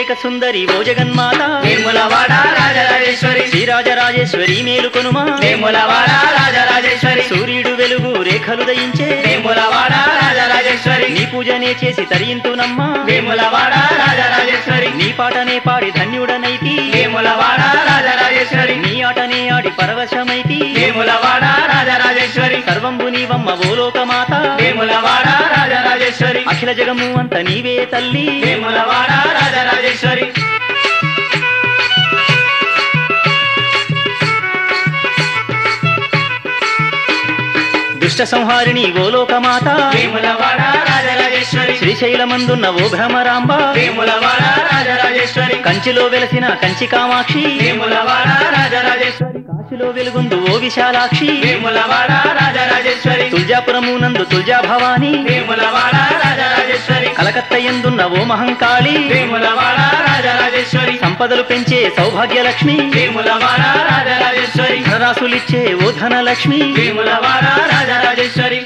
జగదేక సుందరి ఓ జగన్మాత వేములవాడ రాజరాజేశ్వరి శ్రీరాజరాజేశ్వరి మేలుకొనుమా వేములవాడ రాజరాజేశ్వరి సూర్యుడు వెలుగు రేఖలు దయించే వేములవాడ రాజరాజేశ్వరి నీ పూజనే చేసి తరింతునమ్మా వేములవాడ రాజరాజేశ్వరి నీ పాటనే పాడి ధన్యుడనైతి వేములవాడ రాజరాజేశ్వరి నీ ఆటనే ఆడి పరవశమైతి వేములవాడ రాజరాజేశ్వరి సర్వంబు నీవమ్మ ఓ లోకమాత వేములవాడ రాజరాజేశ్వరి అఖిల జగము అంత నీవే తల్లి వేములవాడ రాజరాజేశ్వరి దుష్ట సంహారిణి ఓ లోకమాత వేములవాడ రాజరాజేశ్వరి శ్రీశైలమందున్న ఓ భ్రమరాంబ వేములవాడ రాజరాజేశ్వరి కంచిలో వెలసిన కంచి కామాక్షి వేములవాడ రాజరాజేశ్వరి కాశీలో వెలుగుందు ఓ విశాలాక్షి వేములవాడ రాజరాజేశ్వరి తుల్జాపురము నందు తుల్జా భవాని వేములవాడ రాజరాజేశ్వరి కలకత్త ఎందున్న ఓ మహంకాళి వేములవాడ రాజరాజేశ్వరి సంపదలు పెంచే సౌభాగ్యలక్ష్మి వేములవాడ రాజరాజేశ్వరి ధనరాశులిచ్చే ఓ ధనలక్ష్మి వేములవాడ రాజరాజేశ్వరి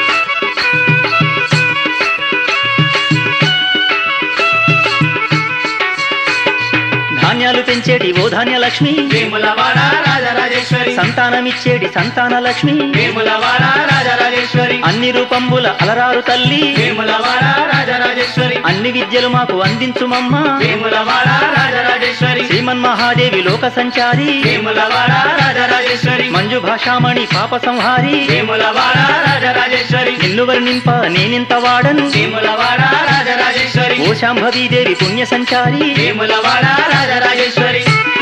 ధాన్యాలు పెంచేటి ఓ ధాన్యలక్ష్మి వేములవాడ రాజరాజేశ్వరి సంతానమిచ్చేటి సంతాన లక్ష్మి వేములవాడ రాజరాజేశ్వరి అన్ని రూపంబుల అలరారు తల్లి వేములవాడ రాజరాజేశ్వరి అన్ని విద్యలు మాకు అందించుమమ్మ వేములవాడ రాజరాజేశ్వరి శ్రీమన్ మహాదేవి లోక సంచారి వేములవాడ రాజరాజేశ్వరి మంజు భాషామణి పాప సంహారి వేములవాడ రాజరాజేశ్వరి నిన్ను వర్ణింప నేనింత వాడను వేములవాడ రాజరాజేశ్వరి ఓ శాంభవీదేవి పుణ్య సంచారి వేములవాడ రాజరాజేశ్వరి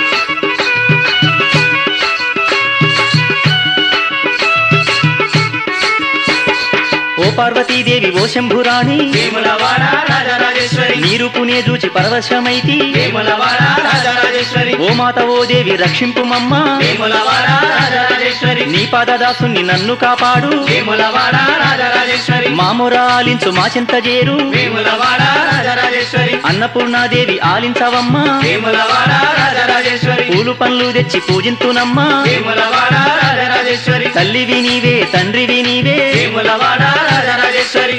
ఓ పార్వతీదేవి ఓ శంభురాణి వేములవాడ రాజరాజేశ్వరి నీరు పునే జూచి పరవశమైతి వేములవాడ రాజరాజేశ్వరి ఓ మాత ఓ దేవి రక్షింపుమమ్మ వేములవాడ రాజరాజేశ్వరి నీ పాదదాసుని నన్ను కాపాడు వేములవాడ రాజరాజేశ్వరి మామురాలించు మా చింత చేరు వేములవాడ రాజరాజేశ్వరి అన్నపూర్ణాదేవి ఆలించవమ్మ వేములవాడ రాజరాజేశ్వరి పూలు పండ్లు తెచ్చి పూజింతునమ్మా వేములవాడ రాజరాజేశ్వరి తల్లివి నీవే తండ్రివి నీవే వేములవాడ రాజరాజేశ్వరి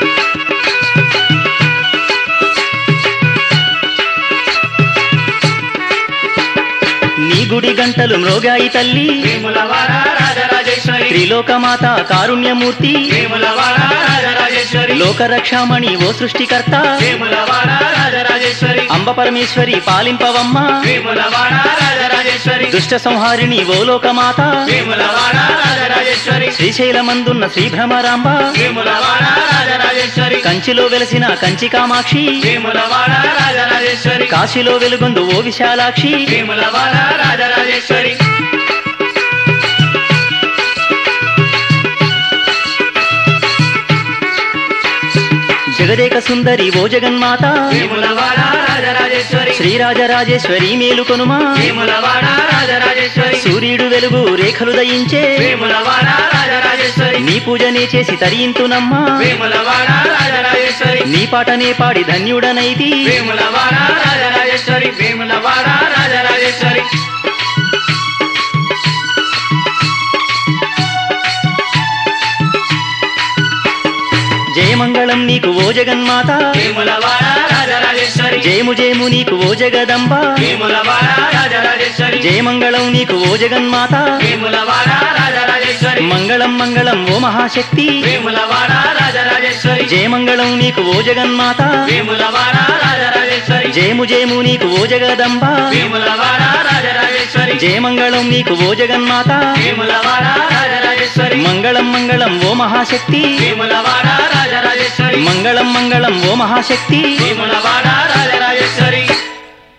నీ గుడి గంటలు మ్రోగాయి తల్లి వేములవాడ రాజరాజేశ్వరి త్రిలోకమాత కారుణ్యమూర్తి వేములవాడ రాజరాజేశ్వరి లోకరక్షామణి ఓ సృష్టికర్త వేములవాడ రాజరాజేశ్వరి అంబ పరమేశ్వరి పాలింపవమ్మ వేములవాడ రాజరాజేశ్వరి దుష్ట సంహారిణి ఓ లోకమాత వేములవాడ రాజరాజేశ్వరి శ్రీశైలమందున్న శ్రీభ్రమరాంబ వేములవాడ రాజరాజేశ్వరి కంచిలో వెలసిన కంచి కామాక్షి వేములవాడ రాజరాజేశ్వరి కాశీలో వెలుగొందు ఓ విశాలాక్షి వేములవాడ రాజరాజేశ్వరి జగదేక సుందరి ఓ జగన్మాత వేములవాడ రాజరాజేశ్వరి శ్రీరాజరాజేశ్వరి మేలుకొనుమా వేములవాడ రాజరాజేశ్వరి సూర్యుడు వెలుగు రేఖలు దయించే వేములవాడ రాజరాజేశ్వరి నీ పూజనే చేసి తరింతునమ్మా వేములవాడ రాజరాజేశ్వరి నీ పాటనే పాడి ధన్యుడనైతి వేములవాడ రాజరాజేశ్వరి వేములవాడ రాజరాజేశ్వరి జయమంగళం నీకు ఓ జగన్మాత వేములవాడ రాజరాజేశ్వరి జయము జయము నీకు ఓ జగదంబ వేములవాడ రాజరాజేశ్వరి జయమంగళం నీకు ఓ జగన్మాత వేములవాడ రాజరాజేశ్వరి మంగళం మంగళం ఓ మహాశక్తి వేములవాడ రాజరాజేశ్వరి జయమంగళం నీకు ఓ జగన్మాత వేములవాడ రాజరాజేశ్వరి జయము జయము నీకు ఓ జగదంబ వేములవాడ రాజరాజేశ్వరి జయమంగళం నీకు ఓ జగన్మాత వేములవాడ రాజరాజేశ్వరి మంగళం మంగళం ఓ మహాశక్తి వేములవాడ రాజరాజేశ్వరి మంగళం మంగళం ఓ మహాశక్తి వేములవాడ రాజరాజేశ్వరి